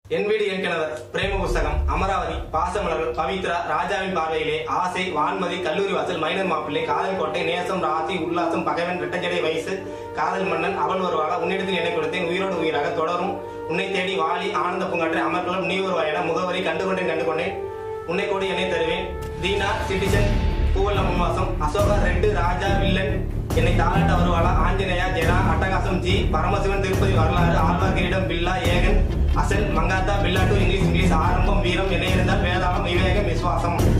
என் வீடு என் கிணவர் பிரேம புஸ்தகம் அமராவதி பாசமலர்கள் பவித்ரா ராஜாவின் பார்வையிலே ஆசை வான்மதி கல்லூரி வாசல் மைனர் மாப்பிள்ளை காதல் கோட்டை நேசம் ராசி உல்லாசம் பகைவன் ரெட்டஜடை வயசு காதல் மன்னன் அவள் வருவாளா உன்னிடத்தில் என்னை கொடுத்தேன் உயிரோடு உயிராக தொடரும் உன்னை தேடி வாலி ஆனந்த பூங்காற்றை அமர்குலம் நீ வருவாய் என முகவரி கண்டுகொண்டேன் கண்டுகொண்டேன் உன்னை கோடி என்னை தருவேன் தீனா சிட்டிசன் பூவல்ல முன்வாசம் அசோகா ரெட்டு ராஜா வில்லன் என்னை தாளாட்ட வருவாளா ஆஞ்சநேயா ஜெனா அட்டகாசம் ஜி பரமசிவன் திருப்பதி வரலாறு ஆழ்வார் கிரீடம் பில்லா ஏகன் அசல் மங்காத்தா பில்லாட்டு இங்கிலீஷ் இங்கிலீஷ் ஆரம்பம் வீரம் என்ன இருந்தால் வேதாளம் விவேகம் விசுவாசம்